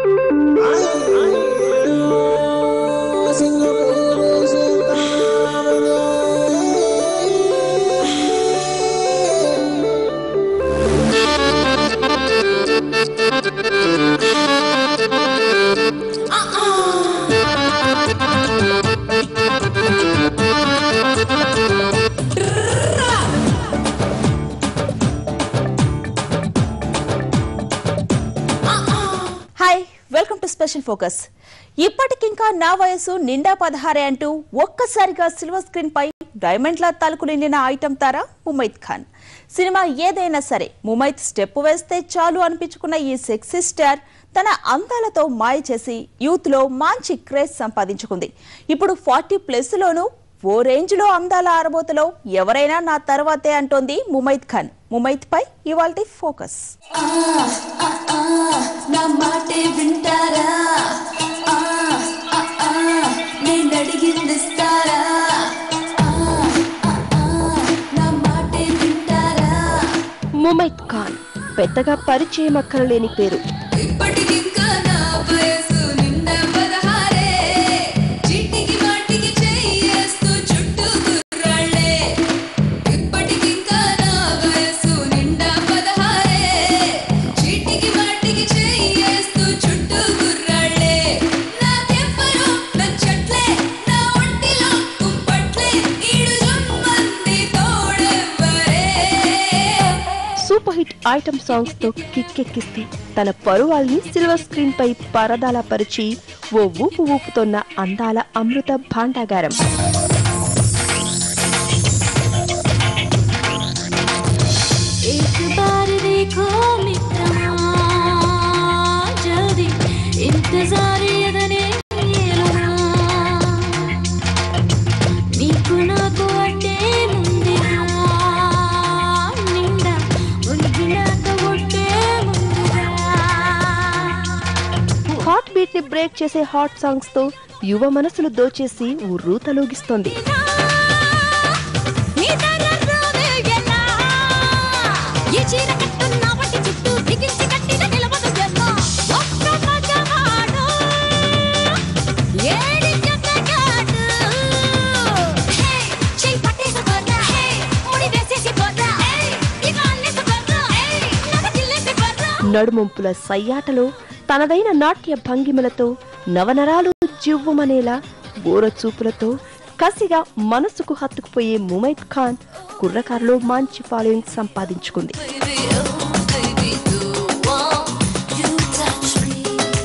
Hi welcome to special focus ఇప్పటికింకా నా వయసు నిండా పదహారే అంటూ ఒక్కసారిగా సిల్వర్ స్క్రీన్ పై డైమండ్లా తలుకు నిండిన ఐటమ్ తార ముమైత్ ఖాన్ సినిమా ఏదైనా సరే ముమైత్ స్టెప్ వేస్తే చాలు అనిపించుకున్న ఈ సెక్సీ స్టార్ తన అందాలతో మాయ చేసి యూత్ లో మంచి క్రేజ్ సంపాదించుకుంది ఇప్పుడు ఫార్టీ ప్లస్ లోనూ ఓ రేంజ్ లో అందాల ఆరబోతలో ఎవరైనా నా తర్వాతే అంటోంది ముమైత్ ఖాన్ ముమైత్ పై ఇవాల్టి ఫోకస్ ఆ, ఆ, ఆ, నా మాటే వింటారా ఆ, ఆ, ఆ, నేను అడిగిందిస్తారా ఆ, ఆ, ఆ, నా మాటే వింటారా ముమైత్ ఖాన్ పెద్దగా పరిచయం అక్కరలేని పేరు ఇప్పటికింకా నా వయసు నిండా పదహారే చీటికి మాటికి చెయ్యేస్తూ చుట్టూ కుర్రాళ్ళే ఇప్పటికింకా నా వయసు నిండా పదహారే చీటికి మాటికి చెయ్యేస్తూ చుట్టూ కుర్రాళ్ళే నాకెవ్వరూ నచ్చట్లే నా ఒంటిలో కుంపట్లే ఈడు జుమ్మంది తోడెవ్వరే సూపర్ హిట్ ఐటమ్ సాంగ్స్ తో కిక్కెక్కిస్తూ తన పరువాల్ని సిల్వర్ స్క్రీన్ పై పరదాల పరిచి ఓ ఊపు ఊపుతోన్న అందాల అమృత భాండాగారం एक बार देखो मित्रमा जल्दी इंतजार ఎదనే ఏలనా నీకు నాకు అంటే ముందుగా నిండా ఉంది నాకు ఒట్టే ముందుగా హాట్ బీట్ ని బ్రేక్ చేసే హాట్ సాంగ్స్ తో యువ మనసులు దోచేసి ఉర్రూతలూగిస్తోంది నీ తరరోనే ఎలా ఈ చీర కట్టున్న వట్టి చుట్టూ బిగించి కట్టిన నిలవదు ఎలా ఒక్క మగవాడు ఏడి జతగాడు హే చెయ్యి పట్టేసి పోరా హే ముడి వేసేసి పోరా హే ఇక అల్లేసి పోరా హే నన్ను గిల్లేసి పోరా నడుమొంపుల సయ్యాటలో తనదైన నాట్య భంగిమలతో నవనరాలు జివ్వుమనేలా బోర చూపులతో కసిగా మనసుకు హత్తుకుపోయే ముమైత్ ఖాన్ కుర్రకారులో మంచి ఫాలోయింగ్ సంపాదించుకుంది Baby, oh baby, do want you touch me?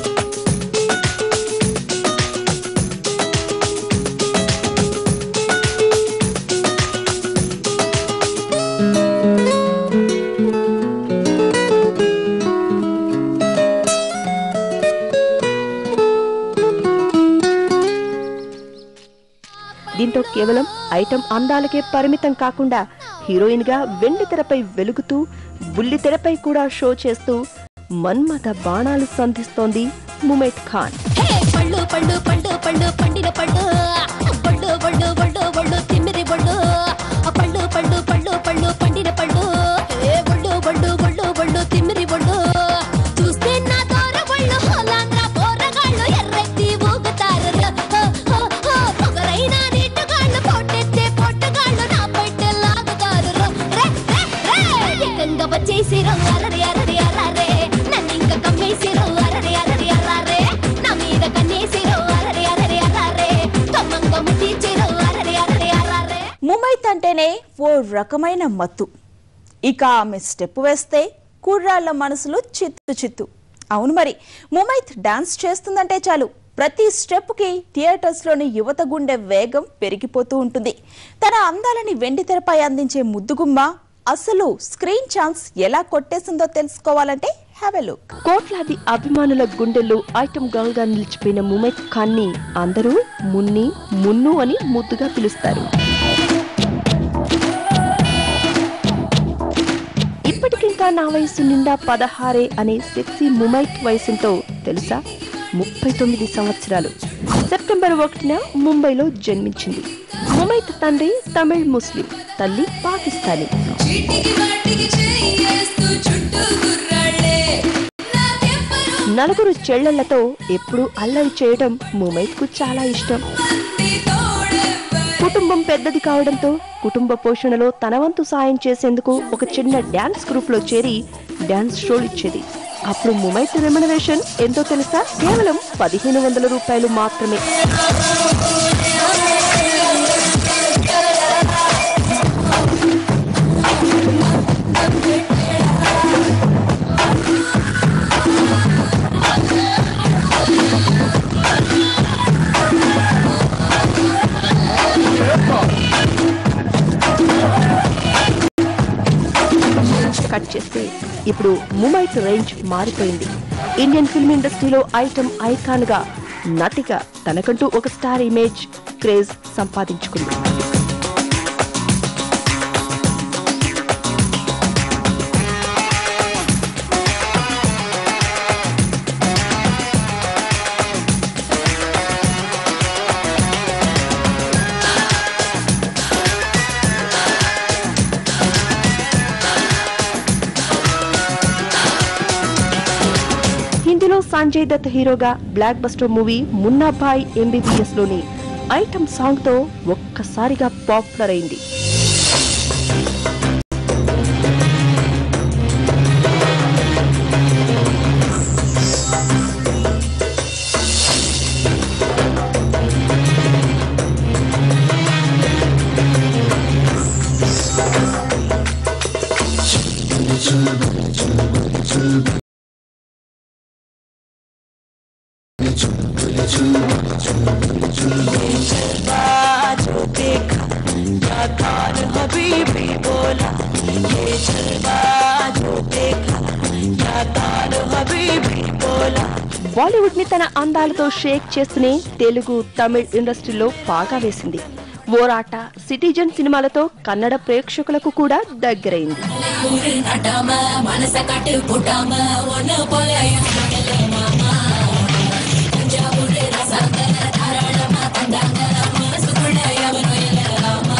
దీంతో కేవలం ఐటమ్ అందాలకే పరిమితం కాకుండా హీరోయిన్ గా వెండి తెరపై వెలుగుతూ బుల్లి తెరపై కూడా షో చేస్తూ మన్మథ బాణాలు సంధిస్తోంది ముమైత్ ఖాన్ హే పళ్ళు పళ్ళు పళ్ళు పళ్ళు పండిన పళ్ళు పళ్ళు పళ్ళు పళ్ళు పళ్ళు తిమ్మిరి పళ్ళు పళ్ళు పళ్ళు పళ్ళు పళ్ళు పండిన పళ్ళు హే పళ్ళు పళ్ళు పళ్ళు పళ్ళు తిమ్మిరి పళ్ళు చూస్తే నా దూర పళ్ళు హోలాంధ్ర పోరగాళ్ళు ఎర్రెత్తి ఊగుతారు ర. హో, హో, హో. పొగరైన నీటుగాళ్ళు పొట్టెత్తే పొట్టగాళ్ళు నా పెట్టె లాగుతారు ర. రే, రే, రే. ఏకంగా వచ్చేసి ర. అరరే అరరే అరరే నన్ను ఇంకా కమ్మేసి ర. అరరే అరరే అరరే నా మీద కన్నేసి ర. అరరే అరరే అరరే తమ్మంగా ముట్టించి ర. అరరే అరరే అరరే ముమైత్ అంటేనే ఓ రకమైన మత్తు ఇక ఆమె స్టెప్ వేస్తే కుర్రాళ్ళ మనసులు చిత్తు చిత్తు అవును మరి ముమైత్ డాన్స్ చేస్తుందంటే చాలు ప్రతి స్టెప్ కి థియేటర్స్ లోని యువత గుండె వేగం పెరిగిపోతూ ఉంటుంది తన అందాలని వెండి తెరపై అందించే ముద్దుగుమ్మ అసలు స్క్రీన్ ఛాన్స్ ఎలా కొట్టేసిందో తెలుసుకోవాలంటే హ్యావ్ ఎ లుక్ కోట్లాది అభిమానుల గుండెల్లో ఐటమ్ గర్ల్ గా నిలిచిపోయిన ముమైత్ ఖాన్ ని అందరూ మున్ని మున్ను అని ముద్దుగా పిలుస్తారు ఇప్పటికింకా నా వయసు నిండా పదహారే అనే సెక్సీ ముమైత్ వయసుతో తెలుసా ముప్పై తొమ్మిది సంవత్సరాలు సెప్టెంబర్ ఒకటిన ముంబైలో జన్మించింది ముమైత్ తండ్రి తమిళ్ ముస్లిం తల్లి పాకిస్తానీ చీటికి వాటికి చెయ్యేస్తూ చుట్టూ గుర్రాళ్ళే నాకెవ్వరూ నలుగురు చెల్లెళ్లతో ఎప్పుడూ అల్లరి చేయడం ముమైత్కు చాలా ఇష్టం కుటుంబం పెద్దది కావడంతో కుటుంబ పోషణలో తన వంతు సాయం చేసేందుకు ఒక చిన్న డాన్స్ గ్రూప్ లో చేరి డాన్స్ షోలు ఇచ్చేది అప్పుడు ముమైత్ రెమ్యునరేషన్ ఎంతో తెలుసా కేవలం పదిహేను వందల రూపాయలు మాత్రమే కట్ చేస్తే ఇప్పుడు ముమైత్ రేంజ్ మారిపోయింది ఇండియన్ ఫిల్మ్ ఇండస్ట్రీలో ఐటమ్ ఐకాన్ గా నటిగా తనకంటూ ఒక స్టార్ ఇమేజ్ క్రేజ్ సంపాదించుకుంది హిందీలో సంజయ్ దత్ హీరోగా blockbuster movie Munna Bhai MBBS లోని ఐటమ్ సాంగ్ తో ఒక్కసారిగా పాపులర్ అయింది బాలీవుడ్ ని తన అందాలతో షేక్ చేస్తూనే తెలుగు తమిళ్ ఇండస్ట్రీలో బాగా వేసింది ఓరాట సిటిజన్ సినిమాలతో కన్నడ ప్రేక్షకులకు కూడా దగ్గరైంది நட்டாம மனச கட்டு கூட்டாம ஒண்ணு போல தஞ்சாவூர் ரசாந்தன தாராளமா தந்தாங்க மனசுக்குள்ள எவனும் இல்லலாமா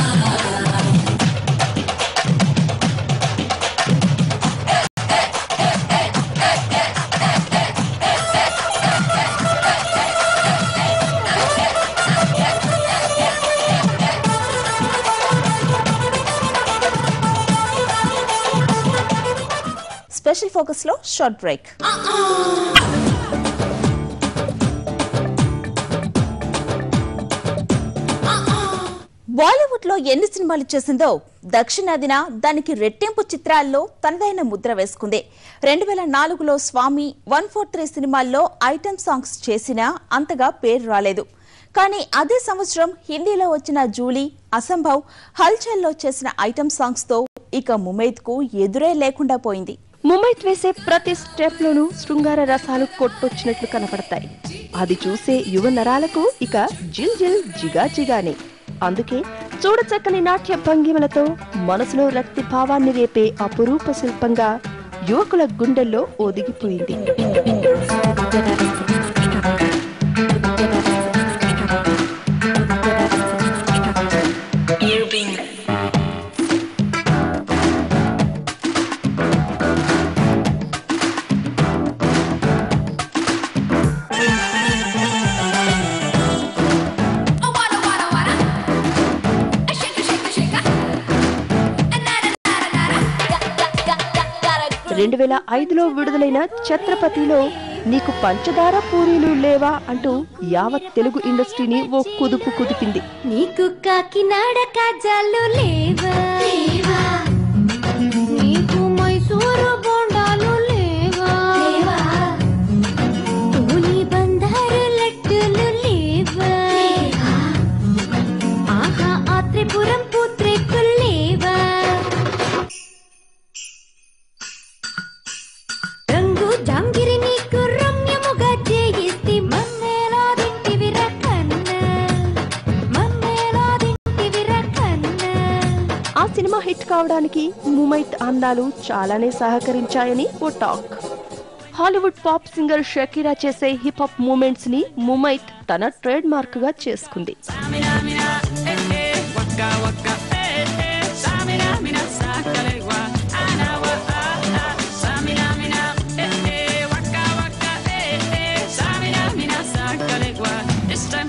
స్పెషల్ ఫోకస్ లో షార్ట్ బ్రేక్ బాలీవుడ్ లో ఎన్ని సినిమాలు చేసిందో దక్షిణాదిన దానికి రెట్టింపు చిత్రాల్లో తనదైన ముద్ర వేసుకుంది రెండు వేల నాలుగులో స్వామి వన్ ఫోర్ త్రీ సినిమాల్లో ఐటమ్ సాంగ్స్ చేసినా అంతగా పేరు రాలేదు కానీ అదే సంవత్సరం హిందీలో వచ్చిన జూలీ అసంభవ్ హల్చల్లో చేసిన ఐటమ్ సాంగ్స్ తో ఇక ముమైద్ కు ఎదురే లేకుండా పోయింది ముమైత్ వేసే ప్రతి స్టెప్ లోనూ శృంగార రసాలు కొట్టొచ్చినట్లు కనపడతాయి అది చూసే యువ నరాలకు ఇక జిల్ జిల్ జిగా జిగానే అందుకే చూడచక్కని నాట్య భంగిమలతో మనసులో రక్తి భావాన్ని రేపే అపురూప శిల్పంగా యువకుల గుండెల్లో ఒదిగిపోయింది Oh, wada, wada, wada. A shake, a shake, a shake. A nada, nada, nada. రెండు వేల ఐదులో విడుదలైన ఛత్రపతిలో నీకు పంచదార పూరీలు లేవా అంటూ యావత్ తెలుగు ఇండస్ట్రీని ఓ కుదుపు కుదిపింది నీకు కాకినాడ కాజాలు లేవా నీకు మైసూరు బోండాలు లేవా తోలి బందారు లడ్డులు లేవా ఆహా ఆత్రిపురం పూత్రేకులు లేవా రంగు జాంగిరి నీకు రమ్యముగా చేయిస్తే మమ్మేలా తింటివి రకన్న మమ్మేలా తింటివి రకన్న ఆ సినిమా హిట్ కావడానికి ముమైత్ అందాలు చాలానే సహకరించాయని ఓ talk Hollywood pop singer Shakira చేసే హిప్ హాప్ మూమెంట్స్ ని ముమైత్ తన ట్రేడ్ మార్క్ గా చేసుకుంది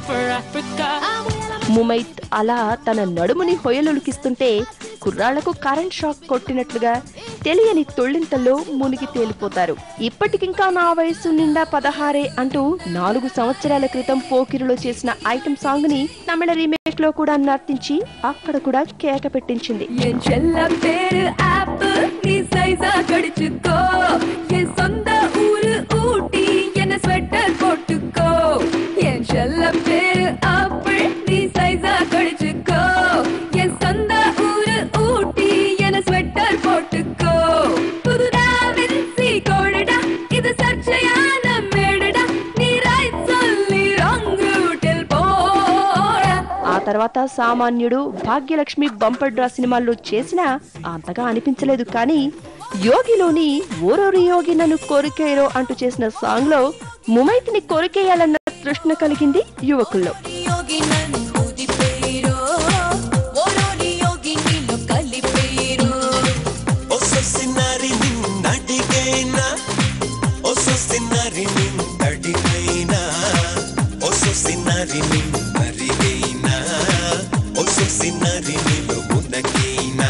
for Africa. ముమైత్ అలా తన నడుముని హొయలుకిస్తుంటే కుర్రాళ్లకు కరెంట్ షాక్ కొట్టినట్లుగా తెలియని తొళ్ళింతల్లో మునిగి తేలిపోతారు ఇప్పటికింకా నా వయసు నిండా పదహారే అంటూ నాలుగు సంవత్సరాల క్రితం పోకిరిలో చేసిన ఐటమ్ సాంగ్ ని తమిళ రీమేక్ లో కూడా నర్తించి అక్కడ కూడా కేక పెట్టించింది என் செல்ல பேரு ஆப்பிள் நீ சைஸா கடிச்சுக்கோ என் சொந்த ஊரு ஊட்டி என்ன ஸ்வெட்டர் போட்டுக்கோ என் செல்ல பேரு ஆப்பிள் நீ சைஸா கடிச்சுக்கோ என் சொந்த ஊரு ஊட்டி என்ன ஸ்வெட்டர் போட்டுக்கோ புதுடா வின்சி கோடுடா இது சர்ச்சையான மேடுடா நீ ரைட் சொல்லி ராங் ரூட்டில் போடா ఆ తర్వాత సామాన్యుడు భాగ్యలక్ష్మి బంపర్ డ్రా సినిమాల్లో చేసినా అంతగా అనిపించలేదు కానీ యోగిలోని ఓరోరి యోగి నన్ను కోరికేరో అంటూ చేసిన సాంగ్ లో ముమైతిని కోరికేయాలన్న తృష్ణ కలిగింది యువకుల్లో యోగి నన్ను ఊదిపోయిరో ఓరోని యోగి నీలో కలిపోయిరో ఒసొసినారి నిన్నడిగైనా ఒసొసినారి నిన్నడిగైనా ఒసొసినారి నిన్నరిగైనా ఒసొసినారి నిలో ఉన్నగైనా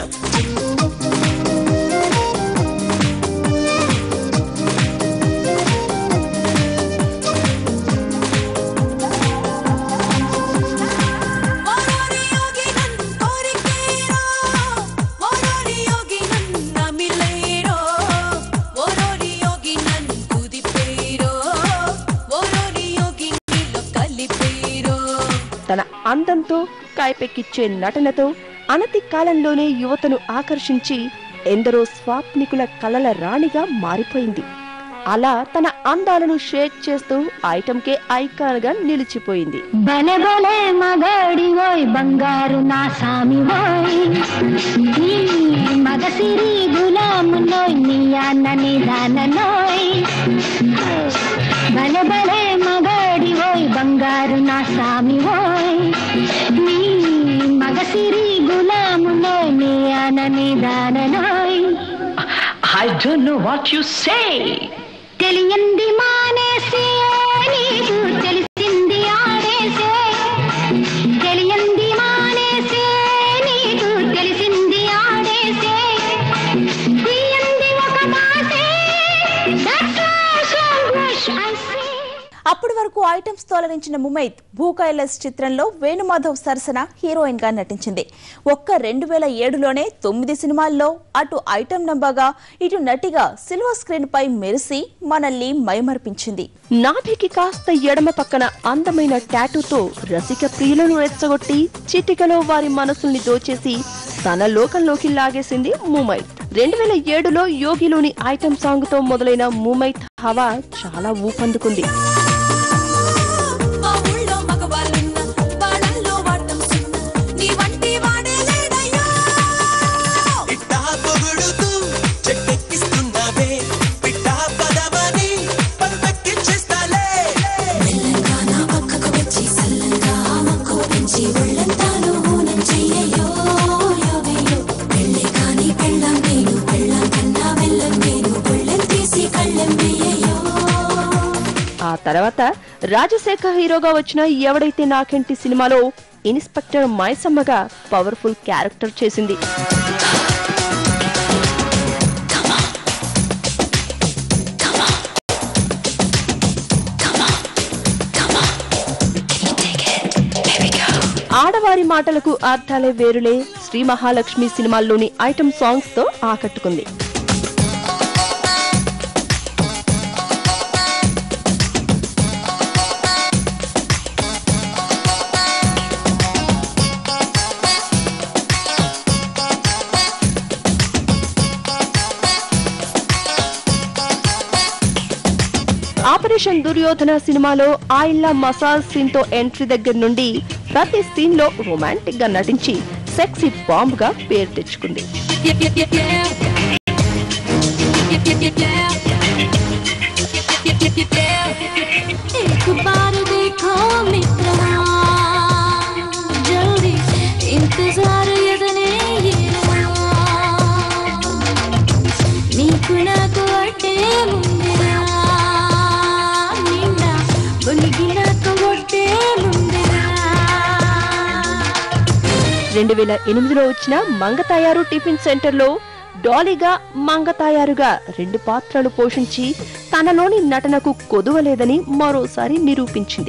ఓరోని యోగి నన్ను కోరికేరో ఓరోని యోగి నన్ను నమిలేరో ఓరోని యోగి నన్ను ఊదిపోయిరో ఓరోని యోగి నీలో కలిపోయిరో తన అందంతో కాయపెక్కిచ్చే నటనతో అనతి కాలంలోనే యువతను ఆకర్షించి ఎందరో స్వాప్నికుల కలల రాణిగా మారిపోయింది అలా తన అందాలను షేక్ చేస్తూ ఐటమ్కే ఐకాన్ గా నిలిచిపోయింది బలే బలే మగాడి ఓయ్ బంగారు నా సామి ఓయ్ ఈ మగసిరి గులాము నోయ్ నీ అన్న నిదాన నోయ్ బలే బలే మగాడి ఓయ్ బంగారు నా సామి ఓయ్ నీ మగసిరి గులాము నోయ్ నీ అన్న నిదాన నోయ్ I don't know what you say. తెలియంది మానేసే నీకు తెలిసింది ఆడేసే తెలియంది మానేసే నీకు తెలిసింది ఆడేసే తీయంది ఒక దాసే That's why so blush I say. అప్పటి వరకు ఐటమ్స్ తోలరించిన ముమైత్ భూకైలస్ చిత్రంలో వేణుమాధవ్ సరసన హీరోయిన్ గా నటించింది ఒక్క రెండు వేల ఏడులోనే తొమ్మిది సినిమాల్లో అటు ఐటమ్ నంబర్గా ఇటు నటిగా సిల్వర్ స్క్రీన్ పై మెరిసి మనల్ని మైమర్పించింది నాభికి కాస్త ఎడమ పక్కన అందమైన టాటూతో రసిక ప్రియులను రెచ్చగొట్టి చిటికలో వారి మనసుల్ని దోచేసి తన లోకంలోకి లాగేసింది మూమైత్ రెండు వేల ఏడులో యోగిలోని ఐటమ్ సాంగ్ తో మొదలైన మూమైత్ హవా చాలా ఊపందుకుంది మా ఊళ్ళో మగవాళ్ళున్న వాళ్ళల్లో వాడటం సున్న నీ వంటి వాడే లేడయ్యా ఇట్టా పొగుడుతూ చెట్టెక్కిస్తున్నావే పిట్టా పదమని పరుపెక్కించేస్తాలే తెలంగాణ పక్కకు వచ్చి సల్లంగా మక్కువ పెంచి ఒళ్ళంతాను హూనం చెయ్యయ్యో యోగయ్యో పెళ్ళే కాని పెళ్ళాం నేను పెళ్ళాం కన్నా వెళ్ళం నేను ఒళ్ళెం తీసి కళ్ళెం వేయయ్యో ఆ తర్వాత రాజశేఖర్ హీరోగా వచ్చిన ఎవడైతే నాకెంటి సినిమాలో ఇన్స్పెక్టర్ మైసమ్మగా పవర్ఫుల్ క్యారెక్టర్ చేసింది ఆడవారి మాటలకు అర్థాలే వేరులే శ్రీ మహాలక్ష్మి సినిమాల్లోని ఐటమ్ సాంగ్స్ తో ఆకట్టుకుంది ఆపరేషన్ దుర్యోధన సినిమాలో ఆయిల్లా మసాజ్ సీన్ తో ఎంట్రీ దగ్గర నుండి ప్రతి సీన్ లో రొమాంటిక్ గా నటించి సెక్సీ బాంబ్ గా పేరు తెచ్చుకుంది एक बार देखो मित्रा जल्दी इंतजार ఎదనే నీకు నాకు అట్టే ముందురా నిండా మునిగి నాకు ఒట్టే ముందురా రెండు వేల ఎనిమిదిలో వచ్చిన మంగతాయారు టిఫిన్ సెంటర్లో డాలీగా మంగతాయారుగా రెండు పాత్రలు పోషించి తనలోని నటనకు కొదువలేదని మరోసారి నిరూపించింది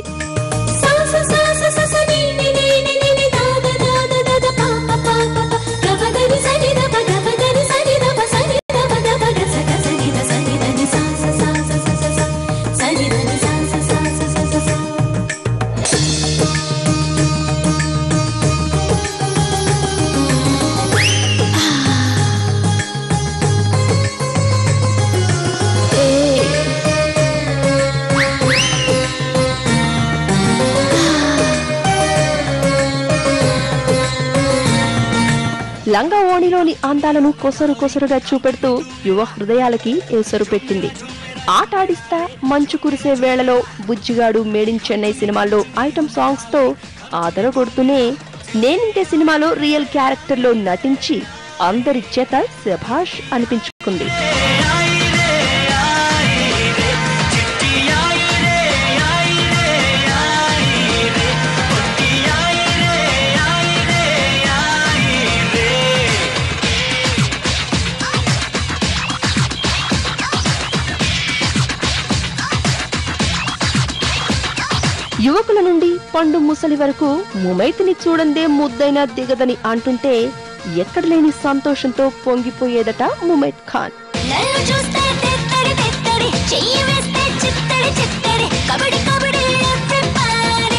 లంగా ఓణిలోని అందాలను కొసరు కొసరుగా చూపెడుతూ యువ హృదయాలకి ఏసరు పెట్టింది ఆటాడిస్తా మంచు కురిసే వేళలో బుజ్జిగాడు మేడిన్ చెన్నై సినిమాల్లో ఐటమ్ సాంగ్స్ తో ఆదరగొడుతూనే నేనింతే సినిమాలో రియల్ క్యారెక్టర్ లో నటించి అందరి చేత శభాష్ అనిపించుకుంది యువకుల నుండి పండు ముసలి వరకు ముమైతిని చూడందే ముద్దైనా దిగదని అంటుంటే ఎక్కడ లేని సంతోషంతో పొంగిపోయేదట ముమైత్ ఖాన్ నన్ను చూస్తే తెత్తడి తెత్తడి చెయ్యి వేస్తే చిత్తడి చిత్తడి కబడి కబడి everybody.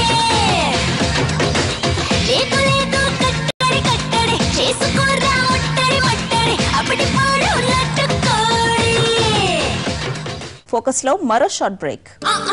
లేదు లేదు కట్టడి కట్టడి చేసుకోరా ముట్టడి మట్టడి అప్పటి పాడు లట్టుకోడి ఫోకస్ లో మరో షార్ట్ బ్రేక్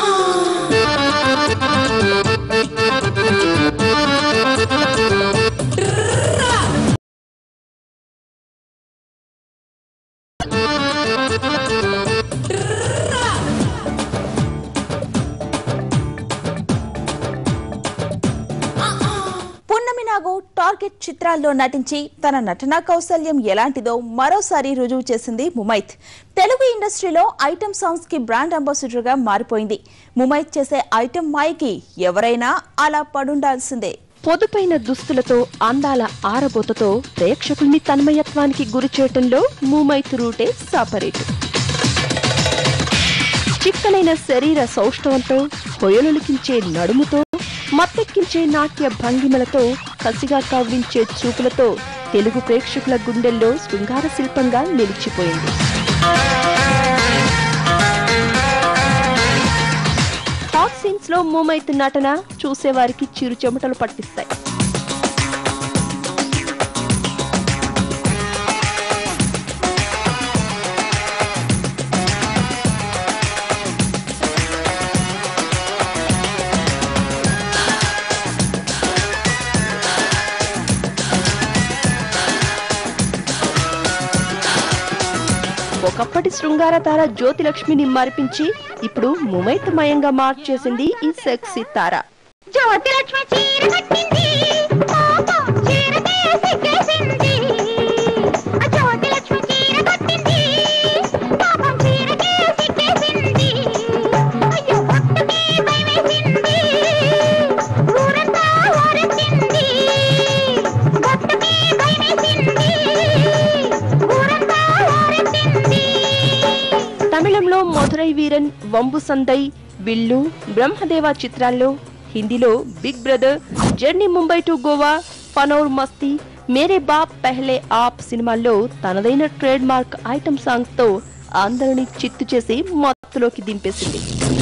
పున్నమి నాగు టార్గెట్ చిత్రాల్లో నటించి తన నటనా కౌశల్యం ఎలాంటిదో మరోసారి రుజువు చేసింది ముమైత్ తెలుగు ఇండస్ట్రీలో ఐటమ్ సాంగ్స్ కి బ్రాండ్ అంబాసిడర్ గా మారిపోయింది ముమైత్ చేసే ఐటమ్ మాయకి ఎవరైనా అలా పడుండాల్సిందే పొదుపైన దుస్తులతో అందాల ఆరబోతతో ప్రేక్షకుల్ని తన్మయత్వానికి గురి చేయటంలో మూమైత్ రూటే సాపరేటు చిక్కనైన శరీర సౌష్ఠవంతో హొయలులికించే నడుముతో మత్తెక్కించే నాట్య భంగిమలతో కసిగా కవ్వించే చూపులతో తెలుగు ప్రేక్షకుల గుండెల్లో శృంగార శిల్పంగా నిలిచిపోయింది హాట్ సీన్స్ లో మూమైత్ నటన చూసేవారికి చిరు చెమటలు పట్టిస్తాయి ఒకప్పటి శృంగార తార జ్యోతిలక్ష్మిని మరిపించి ఇప్పుడు ముమైతమయంగా మార్చేసింది ఈ సెక్సీ తార జ్యోతిలక్ష్మి చీర కట్టింది పాపం చీరకే సిగ్గేసింది ఆ జ్యోతిలక్ష్మి చీర కట్టింది పాపం చీరకే సిగ్గేసింది అయ్యో భక్తుకి భయమేసింది ఊరంతా ఊరెత్తింది భక్తుకి భయమేసింది ఊరంతా ఊరెత్తింది తమిళంలో మధురై వీరన్ వంబు సందై విల్లు బ్రహ్మదేవ చిత్రాల్లో హిందీలో big brother journey Mumbai to Goa ఫనౌర్ మస్తీ మేరే బాప్ పెహ్లే ఆప్ సినిమాల్లో తనదైన ట్రేడ్ మార్క్ ఐటమ్ సాంగ్ తో అందరినీ చిత్తు చేసి మత్తులోకి దింపేసింది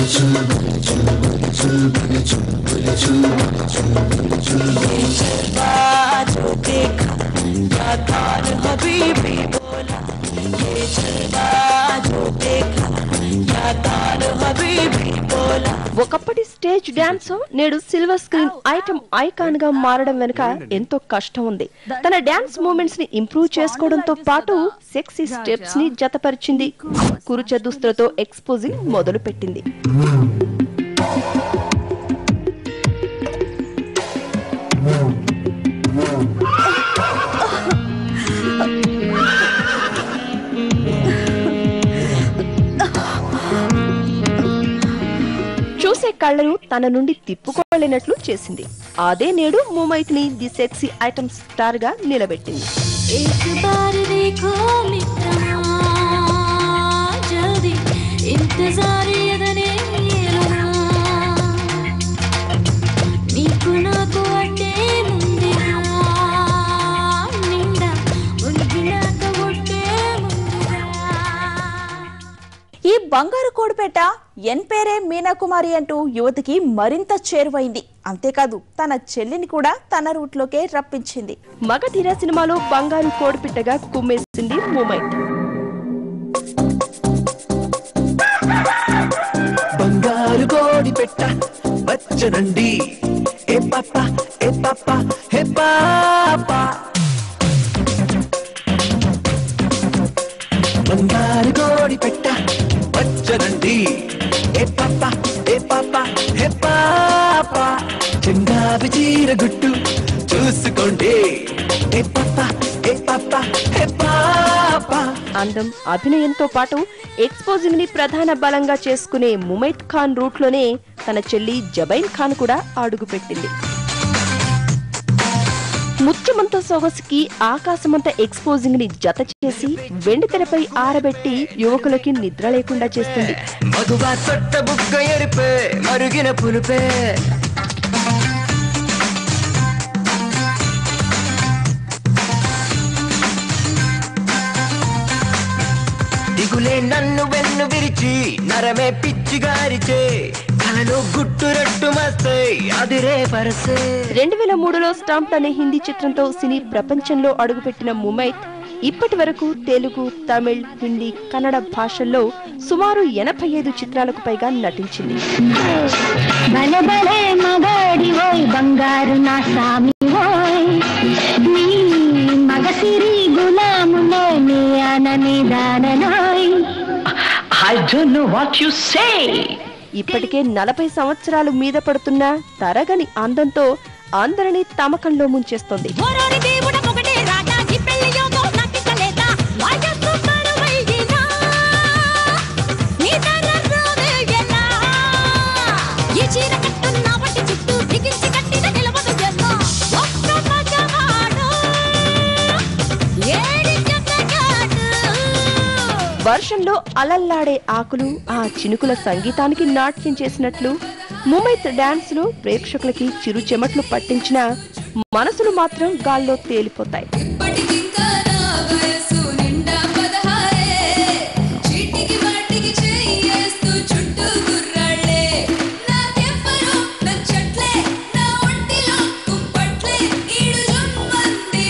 ఒకప్పటి స్టేజ్ డాన్స్ నేడు సిల్వర్ స్క్రీన్ ఐటమ్ ఐకాన్ గా మారడం వెనుక ఎంతో కష్టం ఉంది తన డాన్స్ మూమెంట్స్ ని ఇంప్రూవ్ చేసుకోవడంతో పాటు సెక్సీ స్టెప్స్ ని జతపరిచింది కురుచ దుస్తులతో ఎక్స్పోజింగ్ మొదలు పెట్టింది చూసే కళ్ళను తన నుండి తిప్పుకోలేనట్లు చేసింది అదే నేడు ముమైత్ ని ది సెక్సీ ఐటమ్ స్టార్ గా నిలబెట్టింది एक बार देखो मित्रमा जल्दी इंतजार ఎదనే ఏలనా నీకు నాకు అంటే ముందిరా నిండా ఉనికినాక ఒట్టే ముందిరా ఈ బంగారు కోడిపేట ఎన్ పేరే మీనాకుమారి అంటూ యువతికి మరింత చేరువైంది అంతేకాదు తన చెల్లిని కూడా తన రూట్లోకే రప్పించింది మగధీర సినిమాలో బంగారు కోడిపిట్టగా కుమ్మేసింది ముమైత్ బంగారు కోడి పెట్ట వచ్చనండి ఏ పాప ఏ పాప హే పాప బంగారు కోడి పెట్ట వచ్చనండి ఏ పాప ఏ పాప హే పాప చెంగావి చీర గుట్టు చూసుకోండి ఏ పాప ఏ పాప హే పాప అందం అభినయంతో పాటు ఎక్స్పోజింగ్ ని ప్రధాన బలంగా చేసుకునే ముమైత్ ఖాన్ రూట్ లోనే తన చెల్లి జబైన్ ఖాన్ కూడా అడుగుపెట్టింది ముత్యమంత సొగసుకి ఆకాశమంత ఎక్స్పోజింగ్ ని జత చేసి వెండి తెరపై ఆరబెట్టి యువకులకి నిద్ర లేకుండా చేస్తుంది మగువా సొట్ట బుగ్గ ఎరిపే మరుగిన పులుపే దిగులే నన్ను వెన్ను విరిచి నరమే పిచ్చిగారిచే కలలో గుట్టురట్టు మస్తాయి అదిరే పరసే రెండు వేల మూడులో స్టాంప్ అనే హిందీ చిత్రంతో సినీ ప్రపంచంలో అడుగుపెట్టిన ముమైత్ ఇప్పటి వరకు తెలుగు తమిళ్ హిందీ కన్నడ భాషల్లో సుమారు ఎనభై ఐదు చిత్రాలకు పైగా నటించింది భలే భలే మగాడి ఓయ్ బంగారు నా సామి ఓయ్ నీ మగసిరి గులాములోయ్ నీ అనని దానలోయ్ I don't know what you say. ఇప్పటికే నలభై సంవత్సరాలు మీద పడుతున్న తరగని అందంతో అందరినీ తమకంలో ముంచేస్తోంది ఓరోరి దేవుడ ఒకటే రాజా నీ పెళ్లి యోగం నాకిస్తలేదా వయస్సు కరువైనా నీ తలరావే ఎలా ఈ చీర కట్టున్న వట్టి చుట్టూ బిగించి కట్టిన నిలవదు ఎలా ఒక్క మగవాడు ఏడి జతగాడు వర్షంలో అలల్లాడే ఆకులు ఆ చినుకుల సంగీతానికి నాట్యం చేసినట్లు ముమైత్ డాన్స్ లు ప్రేక్షకులకి చిరు చెమట్లు పట్టించిన మనసులు మాత్రం గాల్లో తేలిపోతాయి ఇప్పటికింకా నా వయసు నిండా పదహారే చీటికి వాటికి చెయ్యేస్తూ చుట్టూ గుర్రాళ్ళే నాకెవ్వరూ నచ్చట్లే నా ఒంటిలో కుంపట్లే ఈడు జుమ్మంది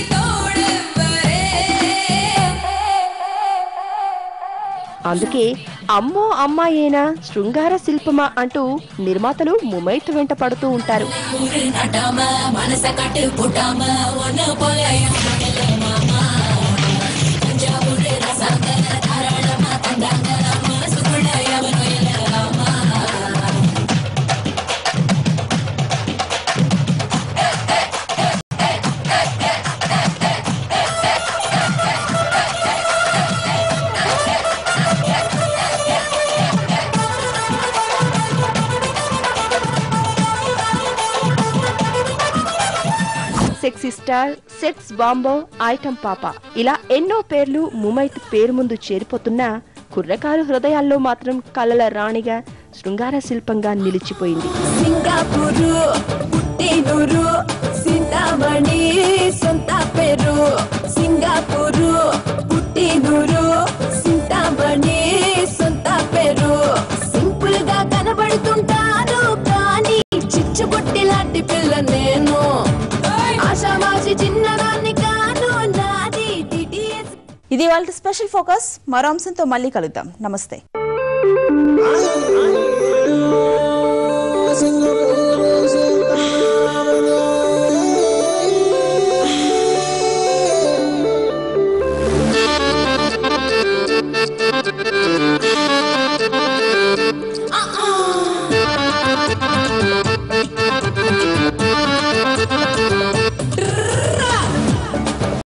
తోడెవ్వరే అందుకే అమ్మో అమ్మాయేనా శృంగార శిల్పమా అంటూ నిర్మాతలు ముమైత్ వెంట పడుతూ ఉంటారు மனச கட்டு போட்டாம ஒன்னு போல தஞ்சாவூர் ரசாங்க தாராளமா தந்தாங்க மனசுக்குள்ள எவனோ இல்லாமா సెక్సీ స్టార్ సెక్స్ బాంబో ఐటమ్ పాప ఇలా ఎన్నో పేర్లు ముమైత్ పేరు ముందు చేరిపోతున్నా కుర్రకారు హృదయాల్లో మాత్రం కలల రాణిగా శృంగార శిల్పంగా నిలిచిపోయింది సింగపూరు పుట్టినూరు సింతామణి సొంత పేరు సింగపూరు పుట్టినూరు సింతామణి సొంత పేరు సింపుల్ గా కనబడుతుంటాను కానీ చిచ్చుబుట్టి లాంటి పిల్ల నేను ఆశామాషి చిన్నదాన్ని కాను నాది డిటిఎస్ ఇది వాళ్ళ స్పెషల్ ఫోకస్ మరో అంశంతో మళ్ళీ కలుద్దాం నమస్తే